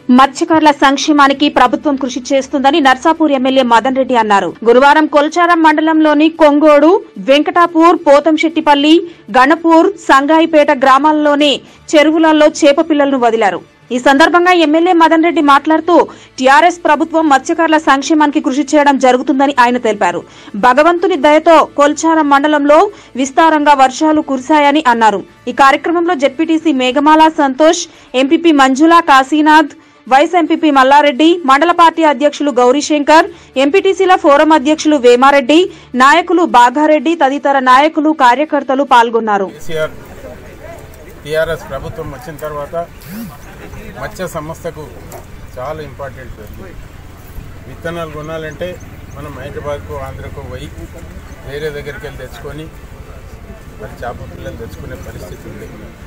మత్స్యకారుల సంక్షేమానికి ప్రభుత్వం కృషి చేస్తుందని నర్సాపూర్ ఎమ్మెల్యే మదన్ రెడ్డి అన్నారు గురువారం కొల్చారం మండలంలోని కొంగోడు వెంకటాపూర్ పోతంశెట్టిపల్లి గణపూర్ సంగాయిపేట గ్రామాల్లోని చెరువులలో చేప పిల్లలను వదిలారు ఈ సందర్భంగా ఎమ్మెల్యే మదన్ రెడ్డి మాట్లాడుతూ టీఆర్ఎస్ ప్రభుత్వం మత్స్యకారుల సంక్షేమానికి కృషి చేయడం జరుగుతుందని ఆయన తెలిపారు భగవంతుని దయతో కొల్చారం మండలంలో విస్తారంగా వర్షాలు కురిశాయని అన్నారు ఈ కార్యక్రమంలో ZPTC Meghamala Santosh MPP Manjula Kashinath vice MPP Mallareddy మండల పార్టీ అధ్యక్షులు గౌరీశంకర్ ఎంపీటీసీల ఫోరం అధ్యక్షులు వేమారెడ్డి నాయకులు బాగారెడ్డి తదితర నాయకులు కార్యకర్తలు పాల్గొన్నారు కేసీఆర్ టీఆర్ఎస్ ప్రభుత్వం వచ్చిన తర్వాత మత్స్య సంస్థకు చాలా ఇంపార్టెంట్ విత్తనాలు కొనాలంటే మనం హైదరాబాద్కు ఆంధ్రకు పోయి వేరే దగ్గరికి వెళ్ళి తెచ్చుకొని మరి చేప పిల్లలు తెచ్చుకునే పరిస్థితి ఉంది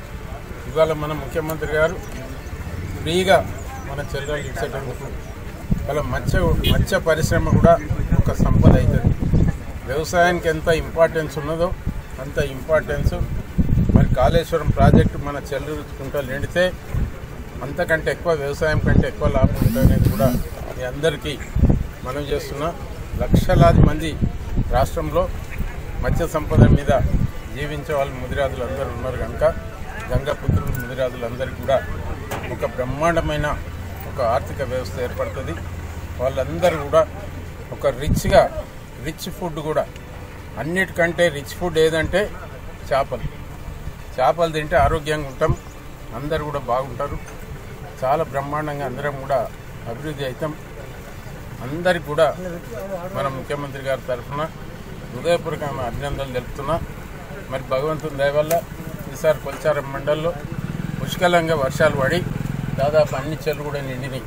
ఇవాళ మన ముఖ్యమంత్రి గారు ఫ్రీగా మన చెల్లెలు ఇచ్చేటందుకు వాళ్ళ మత్స్య మత్స్య పరిశ్రమ కూడా ఒక సంపద అవుతుంది వ్యవసాయానికి ఎంత ఇంపార్టెన్స్ ఉన్నదో అంత ఇంపార్టెన్స్ మరి కాళేశ్వరం ప్రాజెక్టు మన చెల్లూరు కుంటలు నిండితే అంతకంటే ఎక్కువ వ్యవసాయం కంటే ఎక్కువ లాభం ఉంటుందనేది కూడా మీ అందరికీ మనం చేస్తున్న లక్షలాది మంది రాష్ట్రంలో మత్స్య సంపద మీద జీవించే వాళ్ళు ముదిరాజులు అందరూ ఉన్నారు కనుక గంగపుత్రులు ముదిరాజులు అందరికీ కూడా ఒక బ్రహ్మాండమైన ఒక ఆర్థిక వ్యవస్థ ఏర్పడుతుంది వాళ్ళందరూ కూడా ఒక రిచ్గా రిచ్ ఫుడ్ కూడా అన్నిటికంటే రిచ్ ఫుడ్ ఏదంటే చేపలు చేపలు తింటే ఆరోగ్యంగా ఉంటాం అందరు కూడా బాగుంటారు చాలా బ్రహ్మాండంగా అందరం కూడా అభివృద్ధి అవుతాం అందరికి కూడా మన ముఖ్యమంత్రి గారి తరఫున హృదయపూర్వకమైన అభినందనలు తెలుపుతున్నా మరి భగవంతుని దయ వల్ల ఈసారి కొల్చారం మండల్లో పుష్కలంగా వర్షాలు పడి దాదాపు అన్ని చెట్లు కూడా నిండినాయి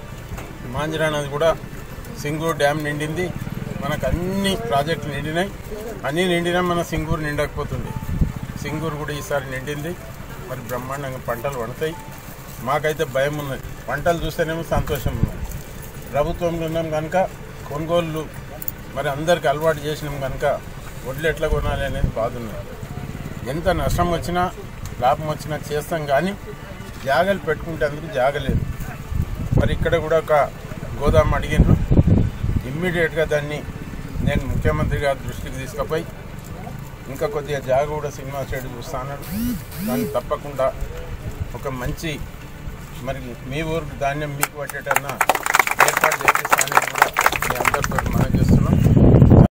మాంజరా నది కూడా సింగూరు డ్యామ్ నిండింది మనకు అన్ని ప్రాజెక్టులు నిండినాయి అన్నీ నిండినా మన సింగూరు నిండకపోతుంది సింగూరు కూడా ఈసారి నిండింది మరి బ్రహ్మాండంగా పంటలు పడతాయి మాకైతే భయం ఉన్నది పంటలు చూస్తేనేమో సంతోషం ఉన్నది ప్రభుత్వంలో ఉన్నాం కనుక కొనుగోళ్ళు మరి అందరికి అలవాటు చేసినాం కనుక వడ్లు ఎట్లా కొనాలి అనేది బాధ ఉన్నది ఎంత నష్టం వచ్చినా లాభం వచ్చినా చేస్తాం కానీ జాగలు పెట్టుకుంటేందుకు జాగలేదు మరి ఇక్కడ కూడా ఒక గోదాం అడిగినారు ఇమ్మీడియట్గా దాన్ని నేను ముఖ్యమంత్రి గారి దృష్టికి తీసుకుపోయి ఇంకా కొద్దిగా జాగ కూడా సినిమా సైడ్ చూస్తాను దాన్ని తప్పకుండా ఒక మంచి మరి మీ ఊరికి ధాన్యం మీకు పట్టేటన్నా ఏర్పాటు చేపిస్తానని కూడా మీ అందరితో మనం చేస్తున్నాం